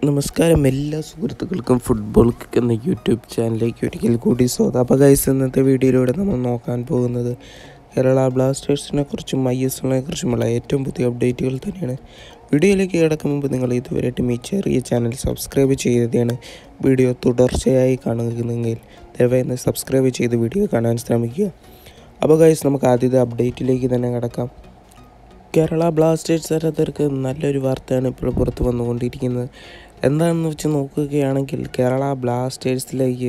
നമസ്കാരം എല്ലാ സുഹൃത്തുക്കൾക്കും ഫുട്ബോൾ കിക്ക് എന്ന യൂട്യൂബ് ചാനലിലേക്ക് ഒരിക്കൽ കൂടി സ്വാഗതം അപ്പോൾ ഗൈസ് ഇന്നത്തെ വീഡിയോയിലൂടെ നമ്മൾ നോക്കാൻ പോകുന്നത് കേരള ബ്ലാസ്റ്റേഴ്സിനെ കുറിച്ചും ഐ എസ് എല്ലിനെ കുറിച്ചുമുള്ള ഏറ്റവും പുതിയ അപ്ഡേറ്റുകൾ തന്നെയാണ് വീഡിയോയിലേക്ക് കിടക്കും മുമ്പ് നിങ്ങൾ ഇതുവരെയായിട്ടും ഈ ചെറിയ ചാനൽ സബ്സ്ക്രൈബ് ചെയ്തതാണ് വീഡിയോ തുടർച്ചയായി കാണുന്നെങ്കിൽ ദയവായി ഒന്ന് സബ്സ്ക്രൈബ് ചെയ്ത് വീഡിയോ കാണാൻ ശ്രമിക്കുക അപ്പോൾ ഗൈസ് നമുക്ക് ആദ്യത്തെ അപ്ഡേറ്റിലേക്ക് തന്നെ കിടക്കാം കേരള ബ്ലാസ്റ്റേഴ്സ് ആരാധകർക്ക് നല്ലൊരു വാർത്തയാണ് ഇപ്പോൾ പുറത്ത് വന്നുകൊണ്ടിരിക്കുന്നത് എന്താണെന്ന് വെച്ച് നോക്കുകയാണെങ്കിൽ കേരള ബ്ലാസ്റ്റേഴ്സിലേക്ക്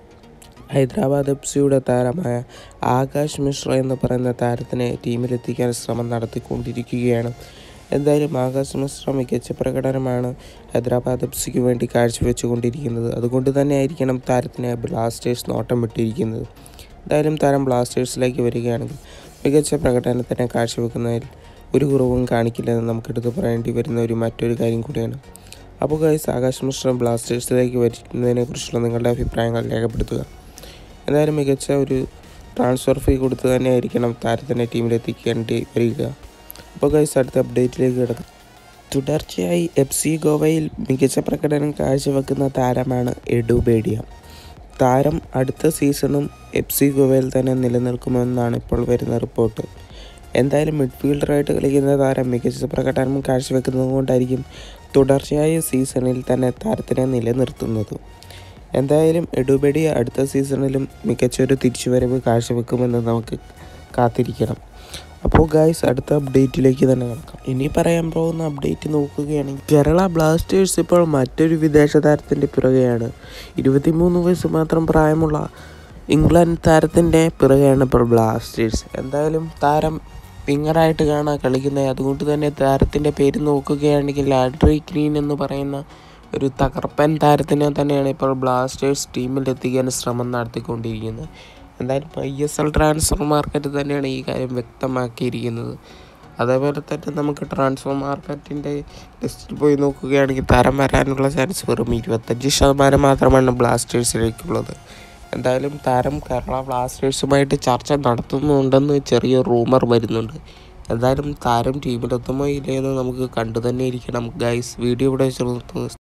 ഹൈദരാബാദ് എഫ് സിയുടെ താരമായ ആകാശ് മിശ്ര എന്ന് പറയുന്ന താരത്തിനെ ടീമിലെത്തിക്കാൻ ശ്രമം നടത്തിക്കൊണ്ടിരിക്കുകയാണ് എന്തായാലും ആകാശ് മിശ്ര മികച്ച പ്രകടനമാണ് ഹൈദരാബാദ് എഫ് സിക്ക് വേണ്ടി കാഴ്ചവെച്ചുകൊണ്ടിരിക്കുന്നത് അതുകൊണ്ട് തന്നെ ആയിരിക്കണം താരത്തിനെ ബ്ലാസ്റ്റേഴ്സ് നോട്ടം വിട്ടിരിക്കുന്നത് എന്തായാലും താരം ബ്ലാസ്റ്റേഴ്സിലേക്ക് വരികയാണെങ്കിൽ മികച്ച പ്രകടനത്തിനെ കാഴ്ചവെക്കുന്നതിൽ ഒരു കുറവും കാണിക്കില്ലെന്ന് നമുക്കെടുത്ത് പറയേണ്ടി വരുന്ന ഒരു മറ്റൊരു കാര്യം കൂടിയാണ് അപ്പോൾ ഗൈസ് ആകാശ് മിശ്ര ബ്ലാസ്റ്റേഴ്സിലേക്ക് വരുന്നതിനെ കുറിച്ചുള്ള നിങ്ങളുടെ അഭിപ്രായങ്ങൾ രേഖപ്പെടുത്തുക എന്തായാലും മികച്ച ഒരു ട്രാൻസ്ഫർ ഫീ കൊടുത്ത് തന്നെ ആയിരിക്കണം താരത്തിനെ ടീമിലെത്തിക്കേണ്ടി വരിക അപ്പോൾ ഗൈസ് അടുത്ത അപ്ഡേറ്റിലേക്ക് കിടക്കാം തുടർച്ചയായി എഫ് സി ഗോവയിൽ മികച്ച പ്രകടനം കാഴ്ചവെക്കുന്ന താരമാണ് എഡുബേഡിയ താരം അടുത്ത സീസണും എഫ് സി ഗോവയിൽ തന്നെ നിലനിൽക്കുമെന്നാണ് ഇപ്പോൾ വരുന്ന റിപ്പോർട്ട് എന്തായാലും മിഡ്ഫീൽഡറായിട്ട് കളിക്കുന്ന താരം മികച്ച പ്രകടനം കാഴ്ചവെക്കുന്നത് കൊണ്ടായിരിക്കും തുടർച്ചയായ സീസണിൽ തന്നെ താരത്തിനെ നിലനിർത്തുന്നത് എന്തായാലും എഡുബെഡി അടുത്ത സീസണിലും മികച്ചൊരു തിരിച്ചുവരവ് കാഴ്ചവെക്കുമെന്ന് നമുക്ക് കാത്തിരിക്കണം അപ്പോൾ ഗായ്സ് അടുത്ത അപ്ഡേറ്റിലേക്ക് തന്നെ കിടക്കാം ഇനി പറയാൻ പോകുന്ന അപ്ഡേറ്റ് നോക്കുകയാണെങ്കിൽ കേരള ബ്ലാസ്റ്റേഴ്സ് ഇപ്പോൾ മറ്റൊരു വിദേശ താരത്തിൻ്റെ പിറകെയാണ് ഇരുപത്തിമൂന്ന് വയസ്സ് മാത്രം പ്രായമുള്ള ഇംഗ്ലണ്ട് താരത്തിൻ്റെ പിറകെയാണ് ഇപ്പോൾ ബ്ലാസ്റ്റേഴ്സ് എന്തായാലും താരം വിങ്ങറായിട്ട് കാണാൻ കളിക്കുന്നത് അതുകൊണ്ട് തന്നെ താരത്തിൻ്റെ പേര് നോക്കുകയാണെങ്കിൽ ആഡ്രി ഗ്രീൻ എന്ന് പറയുന്ന ഒരു തകർപ്പൻ താരത്തിനെ തന്നെയാണ് ഇപ്പോൾ ബ്ലാസ്റ്റേഴ്സ് ടീമിലെത്തിക്കാൻ ശ്രമം നടത്തിക്കൊണ്ടിരിക്കുന്നത് എന്തായാലും I S L transfer market തന്നെയാണ് ഈ കാര്യം വ്യക്തമാക്കിയിരിക്കുന്നത് അതേപോലെ തന്നെ നമുക്ക് ട്രാൻസ്ഫർ മാർക്കറ്റിൻ്റെ ലിസ്റ്റിൽ പോയി നോക്കുകയാണെങ്കിൽ തരം വരാനുള്ള ചാൻസ് വെറും ഇരുപത്തഞ്ച് ശതമാനം മാത്രമാണ് ബ്ലാസ്റ്റേഴ്സിലേക്കുള്ളത് എന്തായാലും താരം കേരള ബ്ലാസ്റ്റേഴ്സുമായിട്ട് ചർച്ച നടത്തുന്നുണ്ടെന്ന് ചെറിയ റൂമർ വരുന്നുണ്ട് എന്തായാലും താരം ടീമിലെത്തുമോ ഇല്ലയെന്ന് നമുക്ക് കണ്ടു തന്നെ ഇരിക്കണം ഗൈസ് വീഡിയോ ഇവിടെ വെച്ച് നിർത്തുന്നു